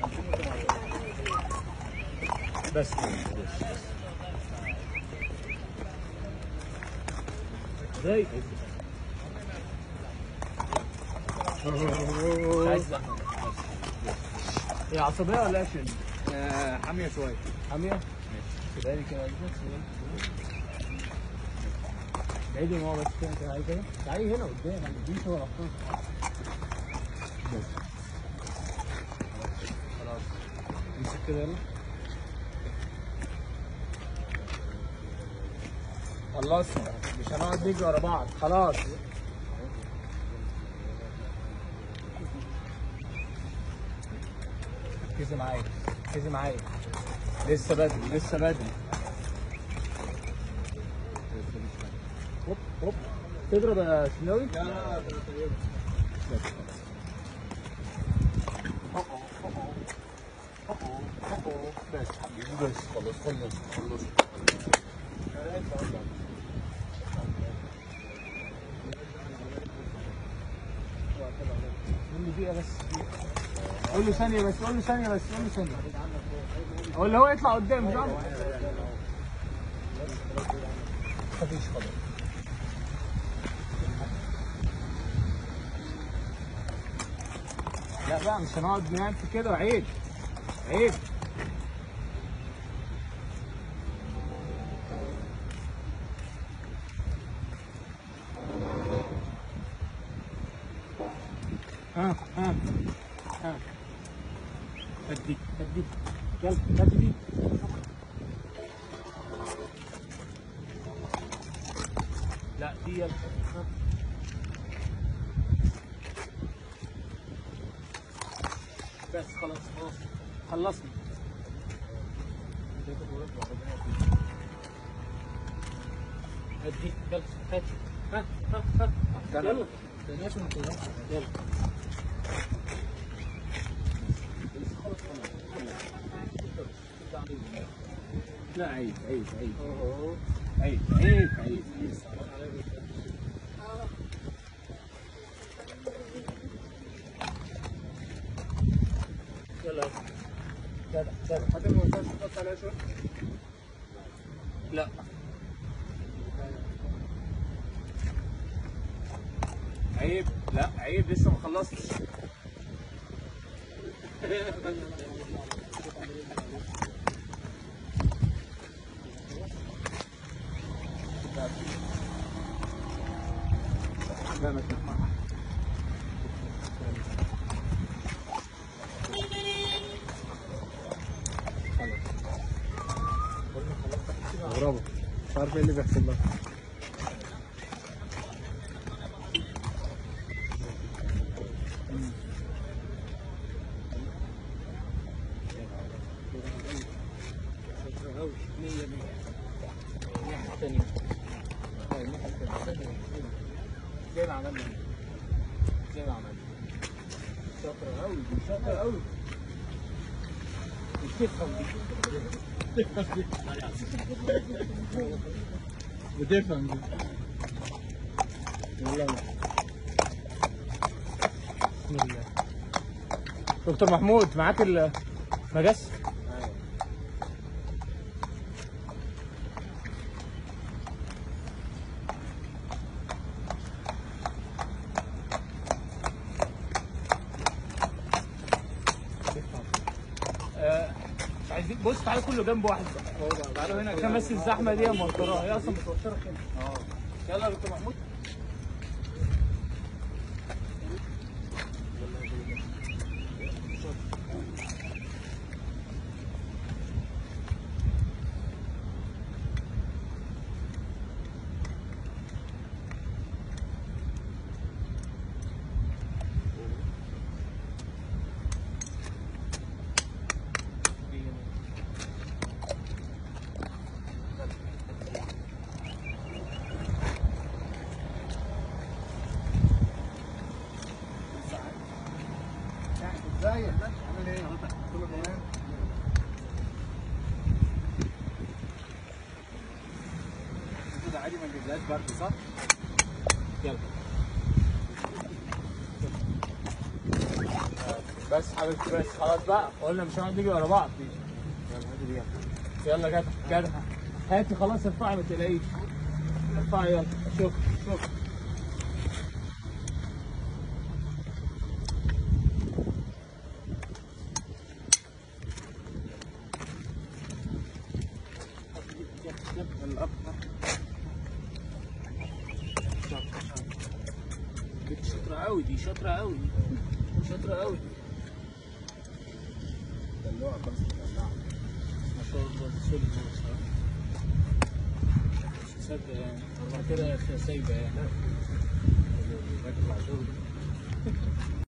بس كده بس بس ازاي مش عايز زحمة. بس. هي عصبية ولا اكشن؟ آه، حاميه شويه حامية؟ كده كده بعيدي ما هو بس كده تعالي كده تعالي هنا قدام ما تجيش ورا خالص بس خلاص امسك كده يلا خلصنا مش هنقعد نجري ورا بعض خلاص ركزي معايا ركزي معايا لسه بدري لسه بدري هوب هوب تضرب يا شناوي؟ لا لا بس خلاص. بس حبيبي بس خلاص خلص خلص قول لي دقيقة بس قول له ثانية بس قول له ثانية بس قول له ثانية ولا هو يطلع قدام مش عارف مفيش خلاص لا بقى مش هنقعد نعمل في كده عيب عيب ها ها ها هدي هدي يلا هدي دي لا دي يلا ها. بس خلاص خلاص خلصنا هدي يلا هات ها ها ها يلا يلا لا عيب عيب عيب عيب عيب عيب عيب يلا جدع جدع حتى ما ينفعش تحط عليها شويه لا عيب لا عيب لسه ما خلصتش لا ما تسمع برافو مش عارف ايه اللي بيحصل لها زي ما عملنا زي ما عملنا شاطرة أوي دي شاطرة أوي بتفهم دي بتفهم دي يلا بسم الله دكتور محمود معاك المجس آه، مش عايزين بص تعالى كله جنب واحد بقى. تعالوا هنا عشان بس الزحمه دي موتراها هي اصلا متوتره كده اه يلا يا دكتور محمود ازيك عامل ايه كله تمام كده عادي ما نجيبلهاش برد صح؟ يلا بس حبيبتي بس خلاص بقى قلنا مش هنقعد نيجي ورا بعض يلا جدع جدع هاتي خلاص ارفعي ما تلاقيش ارفعي يلا شوف شوف بنت شاطرة قوي دي شاطرة قوي شاطرة قوي دلوعة بس دلوعة ما شاء الله سوري بصراحة مش مصدق يعني أربعة كده سايبة يعني راجل معذور